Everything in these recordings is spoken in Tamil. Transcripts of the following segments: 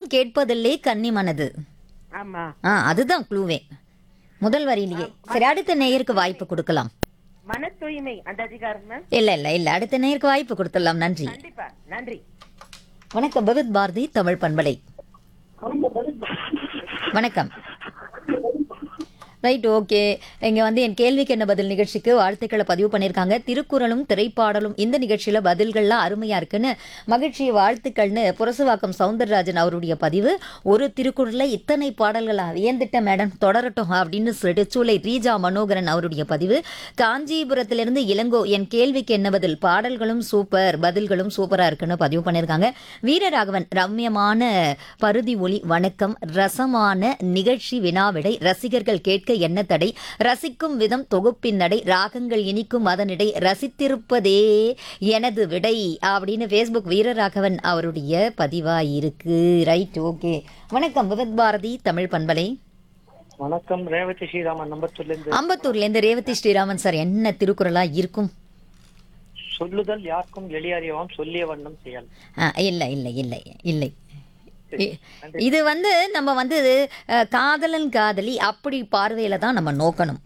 கேட்பதில்லை கன்னி மனது ஆமா ஆ அதுதான் க்ளூவே முதல் வரியிலேயே சரி அடுத்த நேயருக்கு வாய்ப்பு கொடுக்கலாம் மன தூய்மை அந்த அதிகாரம் மேம் இல்ல இல்ல இல்ல அடுத்த நேயருக்கு வாய்ப்பு கொடுத்துடலாம் நன்றி கண்டிப்பா நன்றி வணக்கம் பகவத் பாரதி தமிழ் பண்பலை வணக்கம் ரைட் ஓகே இங்க வந்து என் கேள்விக்கு என்ன பதில் நிகழ்ச்சிக்கு வாழ்த்துக்களை பதிவு பண்ணியிருக்காங்க திருக்குறளும் திரைப்பாடலும் இந்த நிகழ்ச்சியில பதில்கள்லாம் அருமையா இருக்குன்னு மகிழ்ச்சி வாழ்த்துக்கள்னு புரசுவாக்கம் சவுந்தரராஜன் அவருடைய பதிவு ஒரு திருக்குறள்ல இத்தனை பாடல்களா வியந்துட்ட மேடம் தொடரட்டும் அப்படின்னு சொல்லிட்டு சூளை ரீஜா மனோகரன் அவருடைய பதிவு காஞ்சிபுரத்திலிருந்து இளங்கோ என் கேள்விக்கு என்ன பதில் பாடல்களும் சூப்பர் பதில்களும் சூப்பரா இருக்குன்னு பதிவு பண்ணியிருக்காங்க வீரராகவன் ரம்யமான பருதி ஒளி வணக்கம் ரசமான நிகழ்ச்சி வினாவிடை ரசிகர்கள் கேட்க என்ன தடை ரசிக்கும் விதம் தொகுப்பின் நடை ராகங்கள் இனிக்கும் அதனிடை ரசித்திருப்பதே எனது விடை அப்படின்னு ஃபேஸ்புக் வீரராகவன் அவருடைய பதிவா இருக்கு ரைட் ஓகே வணக்கம் விவத் பாரதி தமிழ் பண்பலை வணக்கம் ரேவதி ஸ்ரீராமன் நம்பத்தூர்ல இருந்து அம்பத்தூர்ல இருந்து ரேவதி ஸ்ரீராமன் சார் என்ன திருக்குறளா இருக்கும் சொல்லுதல் யாருக்கும் எளியறியவாம் சொல்லிய வண்ணம் செயல் ஆ, இல்லை இல்லை இல்லை இல்லை இ- இது வந்து நம்ம வந்து அஹ், காதலன் காதலி அப்படி பார்வையில தான் நம்ம நோக்கணும்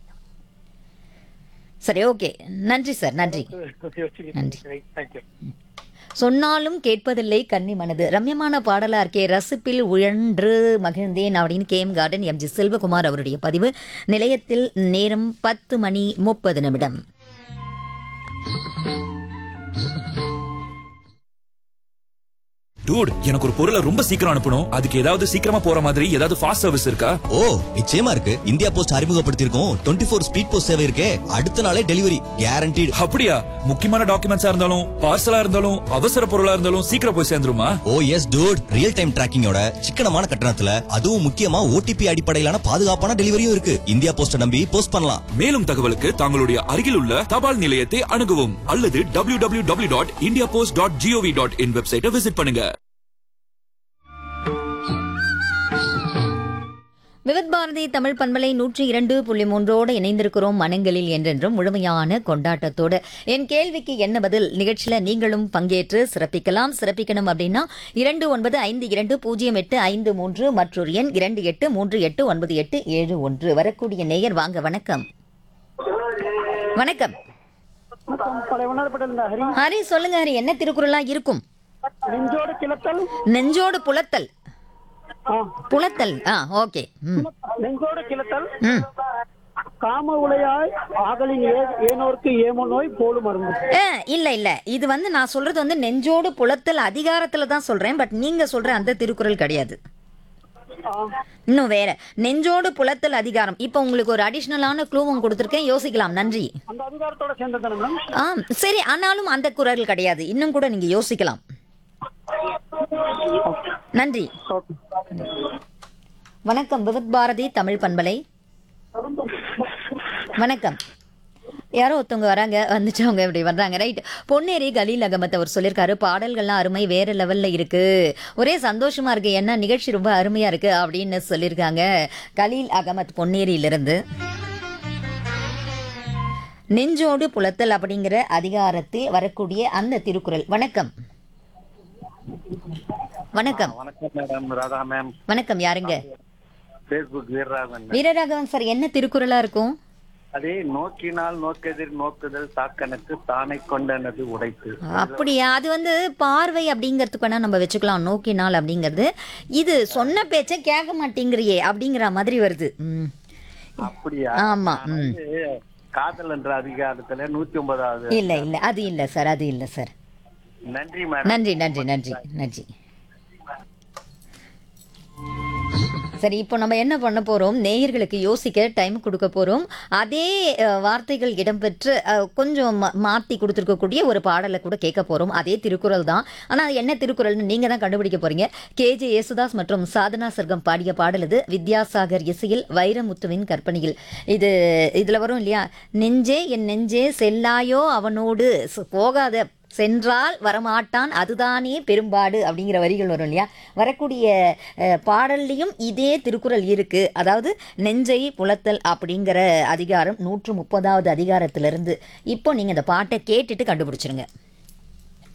சரி ஓகே நன்றி சார் நன்றி நன்றி. தேங்க்யூ சொன்னாலும் கேட்பதில்லை கன்னி மனது ரம்யமான பாடலா இருக்கே ரசிப்பில் உழன்று மகிழ்ந்தேன் அப்படின்னு கேம் கார்டன் எம்ஜி செல்வகுமார் அவருடைய பதிவு நிலையத்தில் நேரம் பத்து மணி முப்பது நிமிடம் டூட் எனக்கு ஒரு பொருளை ரொம்ப சீக்கிரம் அனுப்பணும் அதுக்கு ஏதாவது சீக்கிரமா போற மாதிரி ஏதாவது ஃபாஸ்ட் சர்வீஸ் இருக்கா ஓ நிச்சயமா இருக்கு இந்தியா போஸ்ட் அறிமுகப்படுத்தியிருக்கோம் டுவெண்ட்டி ஃபோர் ஸ்பீட் போஸ்ட் சேவை இருக்கே அடுத்த நாளே டெலிவரி கேரண்டீடு அப்படியா முக்கியமான டாக்குமெண்ட்ஸா இருந்தாலும் பார்சலா இருந்தாலும் அவசர பொருளா இருந்தாலும் சீக்கிரம் போய் சேர்ந்துருமா oh yes dude real time டிராக்கிங்கோட சிக்கனமான கட்டணத்துல அதுவும் முக்கியமா ஓடிபி அடிப்படையிலான பாதுகாப்பான டெலிவரியும் இருக்கு இந்தியா போஸ்ட நம்பி போஸ்ட் பண்ணலாம் மேலும் தகவலுக்கு தங்களுடைய அருகில் உள்ள தபால் நிலையத்தை அணுகவும் அல்லது W W W dot India Post dot G O V dot in வெப்சைட்டை விசிட் பண்ணுங்க விவித் பாரதி தமிழ் பண்பலை நூற்றி இரண்டு புள்ளி மூன்றோடு இணைந்திருக்கிறோம் மனங்களில் என்றென்றும் முழுமையான கொண்டாட்டத்தோடு என் கேள்விக்கு என்ன பதில் நிகழ்ச்சியில நீங்களும் பங்கேற்று சிறப்பிக்கலாம் சிறப்பிக்கணும் அப்படின்னா இரண்டு ஒன்பது ஐந்து இரண்டு பூஜ்ஜியம் எட்டு ஐந்து மூன்று மற்றொரு எண் இரண்டு எட்டு மூன்று எட்டு ஒன்பது எட்டு ஏழு ஒன்று வரக்கூடிய நேயர் வாங்க வணக்கம் வணக்கம் பழைய உணர்பட்ட இந்த ஹரி ஹரி சொல்லுங்க ஹரி என்ன திருக்குறளா இருக்கும் நெஞ்சோடு கிளத்தல் நெஞ்சோடு புலத்தல் ஆ, புலத்தல் ஆ ஓகே ம் நெஞ்சோடு கிளத்தல் ம் காம உலையாய் ஆகலின் ஏ- ஏனோர்க்கு ஏமோ நோய் போலும் மருந்து ஏ, இல்ல இல்ல இது வந்து நான் சொல்றது வந்து நெஞ்சோடு புலத்தல் அதிகாரத்துல தான் சொல்றேன் பட் நீங்க சொல்ற அந்த திருக்குறள் கிடையாது ஆ, இன்னும் வேற நெஞ்சோடு புலத்தல் அதிகாரம் இப்போ உங்களுக்கு ஒரு அடிஷ்னலான க்ளூவும் கொடுத்துருக்கேன் யோசிக்கலாம் நன்றி அந்த அதிகாரத்தோட சேர்ந்ததானே மேம் ஆ சரி ஆனாலும் அந்த குரல் கிடையாது இன்னும் கூட நீங்க யோசிக்கலாம் நன்றி ஓகே வணக்கம் விவித் பாரதி தமிழ் பண்பலை வணக்கம் யாரோ ஒருத்தவங்க வராங்க வந்துட்டு அவங்க இப்படி வர்றாங்க ரைட் பொன்னேரி கலீல் அகமத் அவர் சொல்லியிருக்காரு பாடல்கள்லாம் அருமை வேற லெவல்ல இருக்கு ஒரே சந்தோஷமா இருக்கு ஏன்னா நிகழ்ச்சி ரொம்ப அருமையா இருக்கு அப்படின்னு சொல்லியிருக்காங்க கலீல் அகமத் பொன்னேரியிலிருந்து நெஞ்சோடு புலத்தல் அப்படிங்கிற அதிகாரத்தில் வரக்கூடிய அந்த திருக்குறள் வணக்கம் வணக்கம் வணக்கம் மேடம் ராதா மேம் வணக்கம் யாருங்க பேஸ்புக் வீரராகவன் வீரராகவன் சார் என்ன திருக்குறளா இருக்கும் அதே நோக்கினால் நோக்கெதிர் நோக்குதல் தாக்கனுக்கு தானை கொண்டனது உடைத்து அப்படியா அது வந்து பார்வை அப்படிங்கிறதுக்கு வேணா நம்ம வச்சுக்கலாம் நோக்கினால் அப்படிங்கிறது இது சொன்ன பேச்ச கேட்க மாட்டேங்கிறியே அப்படிங்கிற மாதிரி வருது ம். அப்படியா ஆமா ம் இது காதல் என்ற அதிகாரத்துல நூத்தி ஒன்பதாவது இல்ல இல்ல அது இல்ல சார் அது இல்ல சார் நன்றி மேடம் நன்றி நன்றி நன்றி நன்றி சரி இப்போ நம்ம என்ன பண்ண போறோம் நேயர்களுக்கு யோசிக்க டைம் கொடுக்க போறோம் அதே அஹ், வார்த்தைகள் இடம்பெற்று அஹ், கொஞ்சம் மா- மாத்தி கொடுத்துருக்கக்கூடிய ஒரு பாடலை கூட கேட்க போறோம் அதே திருக்குறள் தான் ஆனா அது என்ன திருக்குறள்னு நீங்க தான் கண்டுபிடிக்க போறீங்க கேஜே யேசுதாஸ் மற்றும் சாதனா சர்க்கம் பாடிய பாடல் இது வித்யாசாகர் இசையில் வைரமுத்துவின் கற்பனையில் இது இதுல வரும் இல்லையா நெஞ்சே என் நெஞ்சே செல்லாயோ அவனோடு சு- போகாத சென்றால் வரமாட்டான் அதுதானே பெரும்பாடு அப்படிங்கிற வரிகள் வரும் இல்லையா வரக்கூடிய அஹ், பாடல்லையும் இதே திருக்குறள் இருக்கு அதாவது நெஞ்சை புலத்தல் அப்படிங்கிற அதிகாரம் நூற்று முப்பதாவது அதிகாரத்திலிருந்து இப்போ நீங்க இந்த பாட்டை கேட்டுட்டு கண்டுபிடிச்சிருங்க